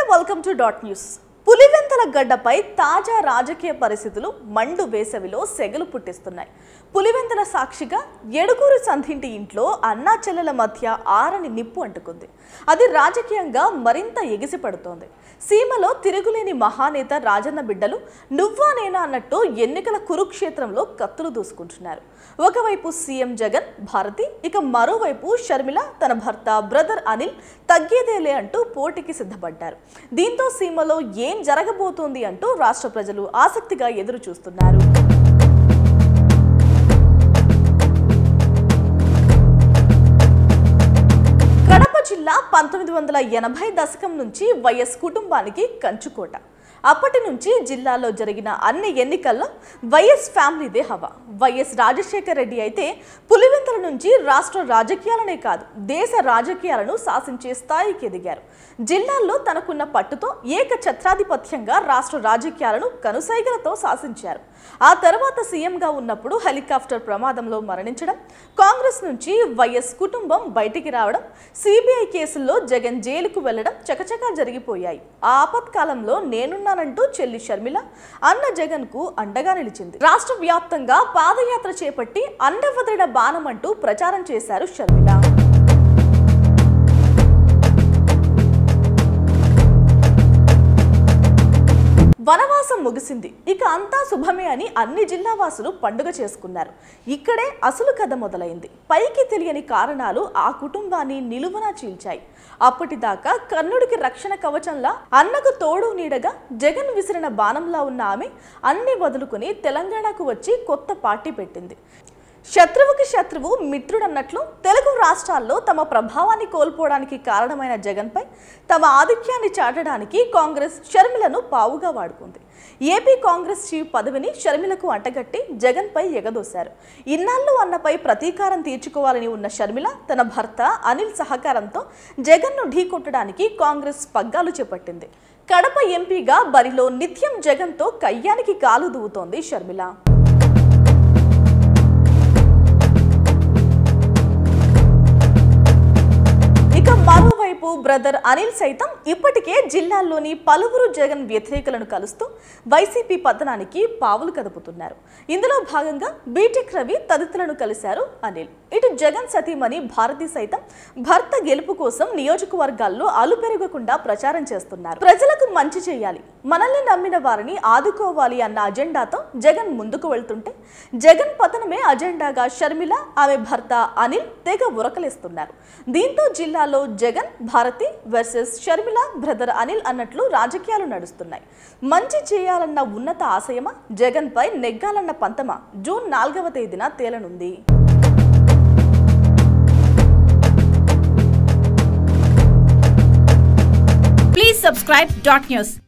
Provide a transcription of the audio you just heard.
Welcome to dot news Pulivendula గడ్డపై తాజా రాజకీయ పరిస్థితులు మండు వేసవిలో సెగలు పుట్టిస్తున్నాయి పులివెంతల సాక్షిగా ఎడుగురు సంధింటి ఇంట్లో అన్నా చెల్లెల మధ్య ఆరని నిప్పు అంటుకుంది అది రాజకీయంగా మరింత ఎగిసిపడుతోంది సీమలో తిరుగులేని మహానేత రాజన్న బిడ్డలు నువ్వా నేనా అన్నట్టు ఎన్నికల కురుక్షేత్రంలో కత్తులు దూసుకుంటున్నారు ఒకవైపు సీఎం జగన్ భారతి ఇక మరోవైపు షర్మిల తన భర్త బ్రదర్ అనిల్ తగ్గేదేలే అంటూ పోటీకి సిద్ధపడ్డారు దీంతో సీమలో ఏం జరగబోతోంది అంటూ రాష్ట్ర ప్రజలు ఆసక్తిగా ఎదురు చూస్తున్నారు కడప జిల్లా పంతొమ్మిది వందల ఎనభై దశకం నుంచి వైఎస్ కుటుంబానికి కంచుకోట అప్పటి నుంచి జిల్లాలో జరిగిన అన్ని ఎన్నికల్లో వైఎస్ ఫ్యామిలీదే హవా వైఎస్ రాజశేఖర రెడ్డి అయితే పులివెందుల నుంచి రాష్ట్ర రాజకీయాలనే కాదు దేశ రాజకీయాలను శాసించే స్థాయికి ఎదిగారు జిల్లాల్లో తనకున్న పట్టుతో ఏక ఛత్రాధిపత్యంగా రాష్ట్ర రాజకీయాలను కనుసైగలతో శాసించారు ఆ తర్వాత సీఎంగా ఉన్నప్పుడు హెలికాప్టర్ ప్రమాదంలో మరణించడం కాంగ్రెస్ నుంచి వైఎస్ కుటుంబం బయటికి రావడం సిబిఐ కేసుల్లో జగన్ జైలుకు వెళ్లడం చకచకా జరిగిపోయాయి ఆ ఆపత్కాలంలో నేనున్నానంటూ చెల్లి షర్మిల అన్న జగన్ కు అండగా నిలిచింది రాష్ట్ర వ్యాప్తంగా పాదయాత్ర చేపట్టి అండవదడ బాణం అంటూ ప్రచారం చేశారు షర్మిల వనవాసం ముగిసింది ఇక అంతా శుభమే అని అన్ని జిల్లా వాసులు పండుగ చేసుకున్నారు ఇక్కడే అసలు కథ మొదలైంది పైకి తెలియని కారణాలు ఆ కుటుంబాన్ని నిలువునా చీల్చాయి అప్పటిదాకా కర్ణుడికి రక్షణ కవచంలా అన్నకు తోడు నీడగా జగన్ విసిరిన బాణంలా ఉన్న ఆమె అన్ని వదులుకుని తెలంగాణకు వచ్చి కొత్త పార్టీ పెట్టింది శత్రువుకి శత్రువు మిత్రుడన్నట్లు తెలుగు రాష్ట్రాల్లో తమ ప్రభావాన్ని కోల్పోవడానికి కారణమైన జగన్పై తమ ఆధిక్యాన్ని చాటడానికి కాంగ్రెస్ షర్మిలను పావుగా వాడుకుంది ఏపీ కాంగ్రెస్ చీఫ్ పదవిని షర్మిలకు అంటగట్టి జగన్పై ఎగదోశారు ఇన్నాళ్ళు అన్నపై ప్రతీకారం తీర్చుకోవాలని ఉన్న షర్మిల తన భర్త అనిల్ సహకారంతో జగన్ను ఢీకొట్టడానికి కాంగ్రెస్ పగ్గాలు చేపట్టింది కడప ఎంపీగా బరిలో నిత్యం జగన్తో కయ్యానికి కాలు దువ్వుతోంది షర్మిల ఇక మరోవైపు బ్రదర్ అనిల్ సైతం ఇప్పటికే జిల్లాల్లోని పలువురు జగన్ వ్యతిరేకులను కలుస్తూ వైసీపీ పతనానికి పావులు కదుపుతున్నారు ఇందులో భాగంగా బీటెక్ రవి తదితరులను కలిశారు అనిల్ ఇటు జగన్ సతీమణి భారతి సైతం భర్త గెలుపు కోసం నియోజకవర్గాల్లో అలుపెరగకుండా ప్రచారం చేస్తున్నారు ప్రజలకు మంచి చేయాలి మనల్ని నమ్మిన వారిని ఆదుకోవాలి అన్న అజెండాతో జగన్ ముందుకు వెళ్తుంటే జగన్ పతనమే అజెండాగా షర్మిల ఆమె భర్త అనిల్ తెగ ఉరకలేస్తున్నారు దీంతో జిల్లాలో జగన్ భారతి వర్సెస్ షర్మిల బ్రదర్ అనిల్ అన్నట్లు రాజకీయాలు నడుస్తున్నాయి మంచి చేయాలన్న ఉన్నత ఆశయమా జగన్ పై నెగ్గాలన్న పంతమా జూన్ నాలుగవ తేదీన తేలనుంది Please subscribe Dot News.